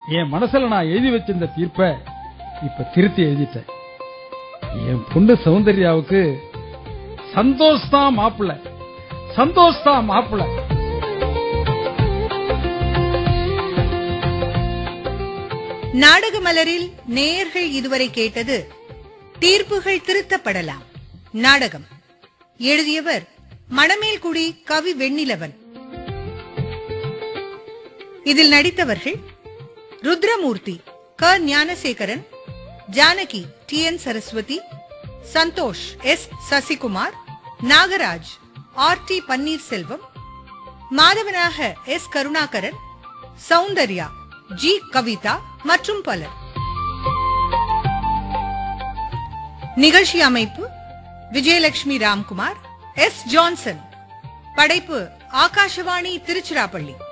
என் மனசுல நான் எழுதி வச்சிருந்த தீர்ப்பை இப்ப திருத்தி எழுதிட்டேன் என் பொண்ணு சௌந்தர்யாவுக்கு சந்தோஷ் தான் மாப்பிள்ள சந்தோஷ் தான் மாப்பிள்ள நாடக மலரில் நேயர்கள் இதுவரை கேட்டது தீர்ப்புகள் திருத்தப்படலாம் நாடகம் எழுதியவர் மணமேல்குடி கவி வெண்ணிலவன் இதில் நடித்தவர்கள் ருத்ரமூர்த்தி க Gnanasekaran Janaki T N Saraswathi Santhosh S Sasikumar Nagaraj R T Panneerselvam மாதவனாக எஸ் கருணாகரன் சௌந்தர்யா ஜி கவிதா மற்றும் பலர் நிகழ்ச்சி அமைப்பு விஜயலட்சுமி ராம்குமார் எஸ் ஜான்சன் படைப்பு ஆகாஷவாணி திருச்சிராப்பள்ளி